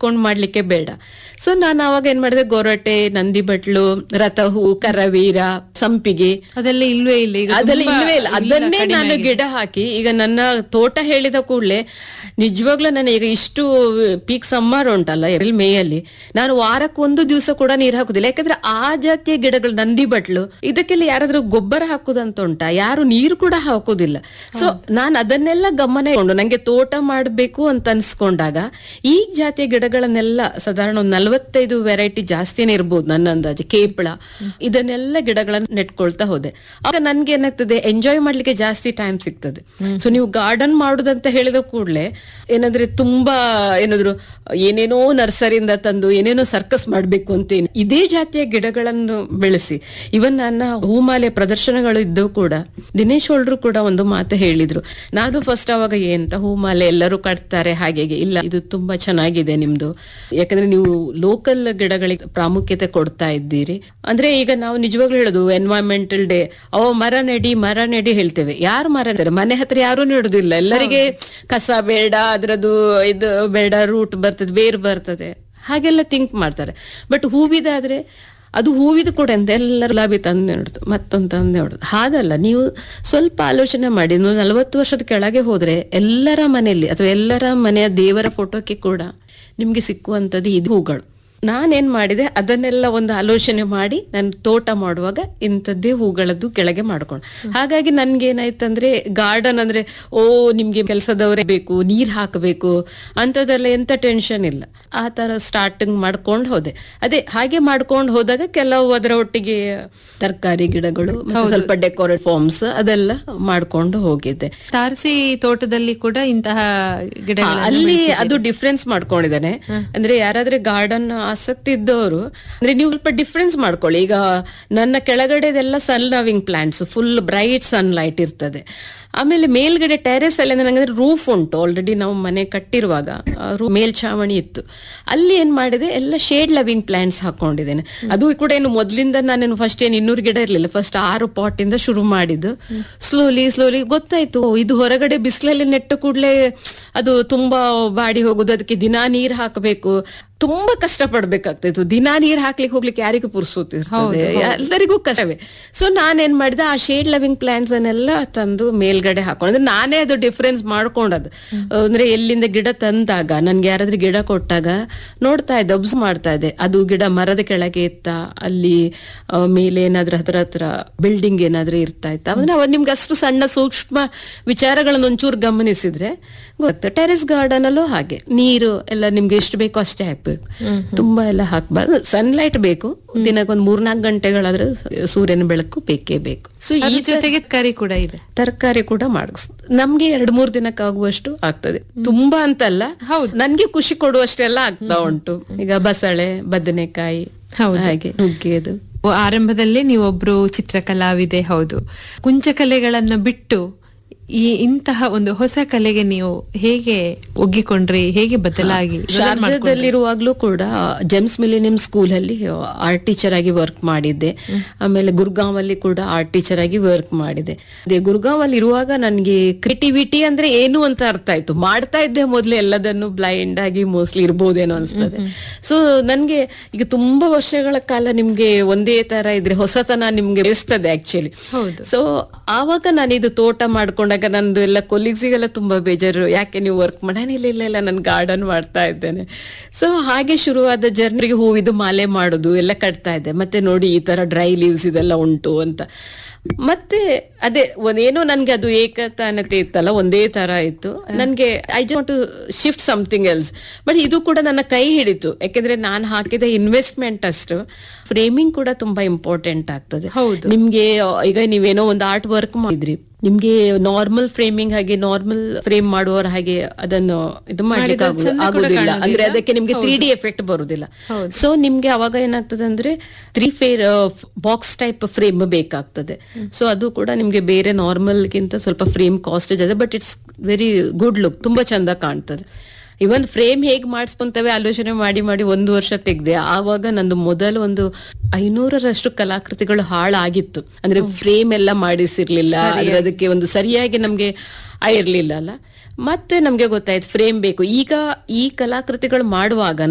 ಇಟ್ಕೊಂಡು ಮಾಡ್ಲಿಕ್ಕೆ ಬೇಡ ಸೊ ನಾನು ಅವಾಗ ಏನ್ ಮಾಡಿದೆ ಗೊರಟೆ ನಂದಿ ಬಟ್ಲು ರಥಹೂ ಕರವೀರ ಸಂಪಿಗೆ ಅದೆಲ್ಲ ಇಲ್ವೇ ಇಲ್ಲ ಈಗ ಅದೆಲ್ಲ ತುಂಬಾ ಇಲ್ವೇ ಇಲ್ಲ ಅದನ್ನೇ ನಾನು ಗಿಡ ಹಾಕಿ ಈಗ ನನ್ನ ತೋಟ ಹೇಳಿದ ಕೂಡಲೇ ನಿಜವಾಗ್ಲೂ ನಾನು ಈಗ ಇಷ್ಟು ಪೀಕ್ ಸಮ್ಮರ್ ಉಂಟಲ್ಲ ಏಪ್ರಿಲ್ ಮೇ ಅಲ್ಲಿ ನಾನು ವಾರಕ್ಕೆ ಒಂದು ದಿವಸ ಕೂಡ ನೀರು ಹಾಕುದಿಲ್ಲ ಯಾಕಂದ್ರೆ ಆ ಜಾತಿಯ ಗಿಡಗಳು ನಂದಿ ಬಟ್ಲು ಇದಕ್ಕೆಲ್ಲ ಯಾರಾದ್ರೂ ಗೊಬ್ಬರ ಹಾಕುದಂತ ಉಂಟಾ ಯಾರು ನೀರು ಕೂಡ ಹಾಕುದಿಲ್ಲ ಸೊ ನಾನು ಅದನ್ನೆಲ್ಲ ಗಮನ ಇಟ್ಕೊಂಡು ನಂಗೆ ತೋಟ ಮಾಡಬೇಕು ಅಂತ ಅನ್ಸ್ಕೊಂಡಾಗ ಈ ಜಾತಿಯ ಗಿಡಗಳನ್ನೆಲ್ಲ ಸಾಧಾರಣ ಒಂದು ನಲವತ್ತೈದು ವೆರೈಟಿ ಜಾಸ್ತಿನೇ ಇರ್ಬೋದು ನನ್ನ ಅಂದಾಜು ಕೇಪಳ ಇದನ್ನೆಲ್ಲ ಗಿಡಗಳನ್ನ ನೆಟ್ಕೊಳ್ತಾ ಹೋದೆ ಆಗ ನನ್ಗೆ ಏನಾಗ್ತದೆ ಎಂಜಾಯ್ ಮಾಡ್ಲಿಕ್ಕೆ ಜಾಸ್ತಿ ಟೈಮ್ ಸಿಗ್ತದೆ ಸೊ ನೀವು ಗಾರ್ಡನ್ ಮಾಡುದಂತ ಹೇಳಿದ ಕೂಡಲೇ ಏನಂದ್ರೆ ತುಂಬಾ ಏನಾದ್ರು ಏನೇನೋ ನರ್ಸರಿಯಿಂದ ತಂದು ಏನೇನೋ ಸರ್ಕಸ್ ಮಾಡ್ಬೇಕು ಅಂತೇನು ಇದೇ ಜಾತಿಯ ಗಿಡಗಳನ್ನು ಬೆಳೆಸಿ ಇವನ್ ನನ್ನ ಹೂಮಾಲೆ ಪ್ರದರ್ಶನಗಳು ಇದ್ದವು ಕೂಡ ದಿನೇಶ್ ಹೊಳ್ರು ಕೂಡ ಒಂದು ಮಾತು ಹೇಳಿದ್ರು ನಾನು ಫಸ್ಟ್ ಅವಾಗ ಎಂತ ಹೂಮಾಲೆ ಎಲ್ಲರೂ ಕಟ್ತಾರೆ ಹಾಗೆ ಹೀಗೆ. ಇಲ್ಲ ಇದು ತುಂಬಾ ಚೆನ್ನಾಗಿದೆ ನಿಮ್ದು ಯಾಕಂದ್ರೆ ನೀವು ಲೋಕಲ್ ಗಿಡಗಳಿಗೆ ಪ್ರಾಮುಖ್ಯತೆ ಕೊಡ್ತಾ ಇದ್ದೀರಿ ಅಂದ್ರೆ ಈಗ ನಾವು ನಿಜವಾಗ್ಲೂ ಹೇಳೋದು ಎನ್ವೈರನ್ಮೆಂಟಲ್ ಡೇ ಅವ ಮರ ನೆಡಿ ಮರ ನೆಡಿ ಹೇಳ್ತೇವೆ ಯಾರು ಮರ ನೆಡ್ತಾರೆ ಮನೆ ಹತ್ರ ಯಾರು ನೆಡುದಿಲ್ಲ ಎಲ್ಲರಿಗೆ ಕಸ ಬೇಡ ಅದ್ರದ್ದು ಇದು ಬೇಡ ರೂಟ್ ಬರ್ತದೆ ಬೇರ್ ಬರ್ತದೆ ಹಾಗೆಲ್ಲ ಥಿಂಕ್ ಮಾಡ್ತಾರೆ ಬಟ್ ಹೂವಿದಾದ್ರೆ ಅದು ಹೂವಿದು ಕೂಡ ಅಂತ ಎಲ್ಲರೂ ಗುಲಾಬಿ ತಂದು ನೆಡುದು ಮತ್ತೊಂದು ತಂದು ನೆಡುದು ಹಾಗಲ್ಲ ನೀವು ಸ್ವಲ್ಪ ಆಲೋಚನೆ ಮಾಡಿ ನೀವು ನಲವತ್ತು ವರ್ಷದ ಕೆಳಗೆ ಹೋದ್ರೆ ಎಲ್ಲರ ಮನೆಯಲ್ಲಿ ಅಥವಾ ಎಲ್ಲರ ಮನೆಯ ದೇವರ ಫೋಟೋಕ್ಕೆ ಕೂಡ ನಿಮ್ಗೆ ಸಿಕ್ಕುವಂಥದ್ದು ಇದು ಹೂಗಳು ನಾನೇನ್ ಮಾಡಿದೆ ಅದನ್ನೆಲ್ಲ ಒಂದು ಆಲೋಚನೆ ಮಾಡಿ ನಾನು ತೋಟ ಮಾಡುವಾಗ ಇಂಥದ್ದೇ ಹೂಗಳದ್ದು ಕೆಳಗೆ ಮಾಡ್ಕೊಂಡು ಹಾಗಾಗಿ ನನ್ಗೆ ಏನಾಯ್ತಂದ್ರೆ ಗಾರ್ಡನ್ ಅಂದ್ರೆ ಓ ನಿಮ್ಗೆ ಕೆಲಸದವರೇ ಬೇಕು ನೀರ್ ಹಾಕಬೇಕು ಅಂತದೆಲ್ಲ ಎಂತ ಟೆನ್ಷನ್ ಇಲ್ಲ ಆ ತರ ಸ್ಟಾರ್ಟಿಂಗ್ ಮಾಡ್ಕೊಂಡು ಹೋದೆ ಅದೇ ಹಾಗೆ ಮಾಡ್ಕೊಂಡು ಹೋದಾಗ ಕೆಲವು ಅದರ ಒಟ್ಟಿಗೆ ತರಕಾರಿ ಗಿಡಗಳು ಮತ್ತೆ ಸ್ವಲ್ಪ ಡೆಕೋರೇಟ್ ಫಾರ್ಮ್ಸ್ ಅದೆಲ್ಲ ಮಾಡ್ಕೊಂಡು ಹೋಗಿದ್ದೆ ತಾರಸಿ ತೋಟದಲ್ಲಿ ಕೂಡ ಇಂತಹ ಗಿಡ ಹಾ, ಅಲ್ಲಿ ಅದು ಡಿಫ್ರೆನ್ಸ್ ಮಾಡ್ಕೊಂಡಿದ್ದೇನೆ ಅಂದ್ರೆ ಯಾರಾದ್ರೆ ಗಾರ್ಡನ್ ಆಸಕ್ತಿ ಇದ್ದವರು ಅಂದ್ರೆ ನೀವು ಸ್ವಲ್ಪ ಡಿಫ್ರೆನ್ಸ್ ಮಾಡ್ಕೊಳ್ಳಿ ಈಗ ನನ್ನ ಕೆಳಗಡೆದೆಲ್ಲ sun loving plants full bright sun light ಇರ್ತದೆ ಆಮೇಲೆ ಮೇಲ್ಗಡೆ ಟೆರೆಸ್ ಅಲ್ಲಿ ನಂಗೆ ರೂಫ್ ಉಂಟು ಆಲ್ರೆಡಿ ನಾವು ಮನೆ ಕಟ್ಟಿರುವಾಗ ಆ roof ಮೇಲ್ಛಾವಣಿ ಇತ್ತು ಅಲ್ಲಿ ಏನ್ ಮಾಡಿದೆ ಎಲ್ಲ ಶೇಡ್ ಲವಿಂಗ್ ಪ್ಲಾಂಟ್ಸ್ ಹಾಕೊಂಡಿದ್ದೇನೆ ಅದು ಕೂಡ ಏನು ಮೊದ್ಲಿಂದ ನಾನೇನು ಫಸ್ಟ್ ಏನು ಇನ್ನೂರು ಗಿಡ ಇರ್ಲಿಲ್ಲ ಫಸ್ಟ್ ಆರು ಪಾಟ್ ಇಂದ ಶುರು ಮಾಡಿದ್ದು ಸ್ಲೋಲಿ ಸ್ಲೋಲಿ ಗೊತ್ತಾಯ್ತು ಓ, ಇದು ಹೊರಗಡೆ ಬಿಸಿಲಲ್ಲಿ ನೆಟ್ಟ ಕೂಡಲೇ ಅದು ತುಂಬಾ ಬಾಡಿ ಹೋಗುದು ಅದಕ್ಕೆ ದಿನಾ ನೀರ್ ಹಾಕಬೇಕು ತುಂಬಾ ಕಷ್ಟ ಪಡ್ಬೇಕಾಗ್ತಾಯಿತ್ತು ದಿನಾ ನೀರ್ ಹಾಕ್ಲಿಕ್ಕೆ ಹೋಗ್ಲಿಕ್ಕೆ ಯಾರಿಗೂ ಪುರ್ಸೋತಿರ್ತದೆ ಎಲ್ಲರಿಗೂ ಕಷ್ಟವೇ ಸೊ ನಾನೇನ್ ಮಾಡಿದೆ ಆ ಶೇಡ್ ಲವಿಂಗ್ ಪ್ಲಾಂಟ್ಸ್ ಅನ್ನೆಲ್ಲ ತಂದು ಮೇಲ್ಗಡೆ ಹಾಕೊಂಡು ಅಂದ್ರೆ ನಾನೇ ಅದು ಡಿಫ್ರೆನ್ಸ್ ಮಾಡ್ಕೊಂಡದ್ದು ಅಂದ್ರೆ ಎಲ್ಲಿಂದ ಗಿಡ ತಂದಾಗ ನನ್ಗೆ ಯಾರಾದ್ರೂ ಗಿಡ ಕೊಟ್ಟಾಗ ನೋಡ್ತಾ ಇದ್ದೆ ಒಬ್ಸ್ ಮಾಡ್ತಾ ಇದ್ದೆ ಅದು ಗಿಡ ಮರದ ಕೆಳಗೆ ಇತ್ತ ಅಲ್ಲಿ ಆ, ಮೇಲೆ ಏನಾದ್ರೂ ಹತ್ರ ಹತ್ರ ಬಿಲ್ಡಿಂಗ್ ಏನಾದ್ರೂ ಇರ್ತಾ ಇತ್ತ ಅಂದ್ರೆ ಅವಾಗ ನಿಮ್ಗೆ ಅಷ್ಟು ಸಣ್ಣ ಸೂಕ್ಷ್ಮ ವಿಚಾರಗಳನ್ನ ಒಂಚೂರು ಗಮನಿಸಿದ್ರೆ ಗೊತ್ತು ಟೆರೆಸ್ ಗಾರ್ಡನ್ ಅಲ್ಲೂ ಹಾಗೆ ನೀರು ಎಲ್ಲ ನಿಮ್ಗೆ ಎಷ್ಟು ಬೇಕೋ ಅಷ್ಟೇ ಹಾಕ್ಬೇಕು ತುಂಬಾ ಎಲ್ಲ ಹಾಕ್ಬಾರ್ದು ಸನ್ಲೈಟ್ ಬೇಕು ದಿನಕ್ಕೊಂದ್ ಮೂರ್ನಾಲ್ಕು ಗಂಟೆಗಳಾದ್ರೆ ಸೂರ್ಯನ ಬೆಳಕು ಬೇಕೇ ಬೇಕು ಸೊ ಈ ಈ ಜೊತೆಗೆ ಕರಿ ಕೂಡ ಇದೆ ತರಕಾರಿ ಕೂಡ ಮಾಡಿಸ್ ನಮ್ಗೆ ಎರಡ್ ಮೂರ್ ದಿನಕ್ಕಾಗುವಷ್ಟು ಆಗ್ತದೆ ತುಂಬಾ ಅಂತಲ್ಲ ಹೌದು. ನನ್ಗೆ ಖುಷಿ ಕೊಡುವಷ್ಟೆಲ್ಲ ಆಗ್ತಾ ಉಂಟು ಈಗ ಬಸಳೆ ಬದನೆಕಾಯಿ ಹೌದು. ಹಾಗೆ ನುಗ್ಗೆದು ಆರಂಭದಲ್ಲೇ ನೀವೊಬ್ರು ಚಿತ್ರಕಲಾವಿದೆ ಹೌದು ಕುಂಚಕಲೆಗಳನ್ನ ಬಿಟ್ಟು ಈ ಇಂತಹ ಒಂದು ಹೊಸ ಕಲೆಗೆ ನೀವು ಹೇಗೆ ಒಗ್ಗಿಕೊಂಡ್ರಿ ಹೇಗೆ ಬದಲಾಗಿ ಬದಲ್ ಮಾಡ್ಕೊಂಡ್ರಿ? ಶಾರ್ಜಾದಲ್ಲಿರುವಾಗ್ಲೂ ಕೂಡ ಜೆಮ್ಸ್ ಮಿಲಿನಿಯಂ ಸ್ಕೂಲ್ ಅಲ್ಲಿ ಆರ್ಟ್ ಟೀಚರ್ ಆಗಿ ವರ್ಕ್ ಮಾಡಿದ್ದೆ ಆಮೇಲೆ ಗುರ್ಗಾಂವ್ ಅಲ್ಲಿ ಕೂಡ ಆರ್ಟ್ ಟೀಚರ್ ಆಗಿ ವರ್ಕ್ ಮಾಡಿದೆ ಅದೇ ಗುರ್ಗಾಂವ್ ಅಲ್ಲಿ ಇರುವಾಗ ನನ್ಗೆ ಕ್ರಿಯೇಟಿವಿಟಿ ಅಂದ್ರೆ ಏನು ಅಂತ ಅರ್ಥ ಆಯ್ತು ಮಾಡ್ತಾ ಇದ್ದೆ ಮೊದ್ಲು ಎಲ್ಲದನ್ನು ಬ್ಲೈಂಡ್ ಆಗಿ ಮೋಸ್ಟ್ಲಿ ಇರ್ಬೋದೇನೋ ಅನ್ಸ್ತದೆ ಸೊ ನನ್ಗೆ ಈಗ ತುಂಬಾ ವರ್ಷಗಳ ಕಾಲ ನಿಮ್ಗೆ ಒಂದೇ ತರ ಇದ್ರೆ ಹೊಸತನ ನಿಮ್ಗೆ ಬೇಸ್ತದೆ ಆಕ್ಚುಲಿ ಹೌದು. ಸೊ ಆವಾಗ ನಾನು ಇದು ತೋಟ ಮಾಡ್ಕೊಂಡಾಗ ನಂದು ಎಲ್ಲ ಕೊಲೀಗ್ಸಿಗೆಲ್ಲ ತುಂಬಾ ಬೇಜಾರು ಯಾಕೆ ನೀವು ವರ್ಕ್ ಮಾಡ ಇಲ್ಲ ಇಲ್ಲ ಇಲ್ಲ ನಾನು ಗಾರ್ಡನ್ ಮಾಡ್ತಾ ಇದ್ದೇನೆ ಸೊ ಹಾಗೆ ಶುರುವಾದ ಜರ್ನಿಗೆ ಹೂವಿದು ಮಾಲೆ ಮಾಡೋದು ಎಲ್ಲ ಕಟ್ತಾ ಇದ್ದೆ ಮತ್ತೆ ನೋಡಿ ಈ ತರ ಡ್ರೈ ಲೀವ್ಸ್ ಇದೆಲ್ಲ ಉಂಟು ಅಂತ ಮತ್ತೆ ಅದೇ ಒಂದೇನೋ ನನ್ಗೆ ಅದು ಏಕತಾನತೆ ಇತ್ತಲ್ಲ ಒಂದೇ ತರ ಇತ್ತು ನನ್ಗೆ I just to shift something else but ಇದು ಕೂಡ ನನ್ನ ಕೈ ಹಿಡಿತು ಯಾಕೆಂದ್ರೆ ನಾನು ಹಾಕಿದ ಇನ್ವೆಸ್ಟ್ಮೆಂಟ್ ಅಷ್ಟು ಫ್ರೇಮಿಂಗ್ ಕೂಡ ತುಂಬಾ ಇಂಪಾರ್ಟೆಂಟ್ ಆಗ್ತದೆ ಹೌದು. ನಿಮ್ಗೆ ಈಗ ನೀವೇನೋ ಒಂದು ಆರ್ಟ್ ವರ್ಕ್ ಮಾಡಿದ್ರಿ ನಿಮ್ಗೆ ನಾರ್ಮಲ್ ಫ್ರೇಮಿಂಗ್ ಹಾಗೆ ನಾರ್ಮಲ್ ಫ್ರೇಮ್ ಮಾಡುವವರ ಹಾಗೆ ಅದನ್ನು ಇದು ಮಾಡ್ಲಿಕ್ಕೆ ಮಾಡಿದ್ರೆ ಆಗು- ಚಂದ ಕೂಡ ಆಗುದಿಲ್ಲ ಅಂದ್ರೆ ಕಾಣುದಿಲ್ಲ. ಅದಕ್ಕೆ ನಿಮ್ಗೆ ತ್ರೀ ಡಿ ಎಫೆಕ್ಟ್ ಬರುದಿಲ್ಲ ಹೌದು. ಸೊ ನಿಮ್ಗೆ ಅವಾಗ ಏನಾಗ್ತದೆ ಅಂದ್ರೆ three fair box type frame ಬೇಕಾಗ್ತದೆ ಸೊ ಅದು ಕೂಡ ನಿಮ್ಗೆ ಬೇರೆ ನಾರ್ಮಲ್ ಗಿಂತ ಸ್ವಲ್ಪ ಫ್ರೇಮ್ ಕಾಸ್ಟೇಜ್ ಇದೆ but it's very good look ತುಂಬಾ ಚಂದ ಕಾಣ್ತದೆ ಇವನ್ ಫ್ರೇಮ್ ಹೇಗ್ ಮಾಡಿಸ್ಕೊಂತವೆ ಆಲೋಚನೆ ಮಾಡಿ ಮಾಡಿ ಒಂದು ವರ್ಷ ತೆಗ್ದೆ ಆವಾಗ ನಂದು ಮೊದಲು ಒಂದು ಐನೂರರಷ್ಟು ಕಲಾಕೃತಿಗಳು ಹಾಳಾಗಿತ್ತು ಅಂದ್ರೆ ಫ್ರೇಮ್ ಎಲ್ಲ ಮಾಡಿಸಿರ್ಲಿಲ್ಲ ಅಂದ್ರೆ ಅದಕ್ಕೆ ಒಂದು ಸರಿಯಾಗಿ ನಮ್ಗೆ ಇರ್ಲಿಲ್ಲ ಅಲ್ಲ ಮತ್ತೆ ನಮ್ಗೆ ಗೊತ್ತಾಯ್ತು ಫ್ರೇಮ್ ಬೇಕು ಈಗ ಈ ಕಲಾಕೃತಿಗಳು ಮಾಡುವಾಗ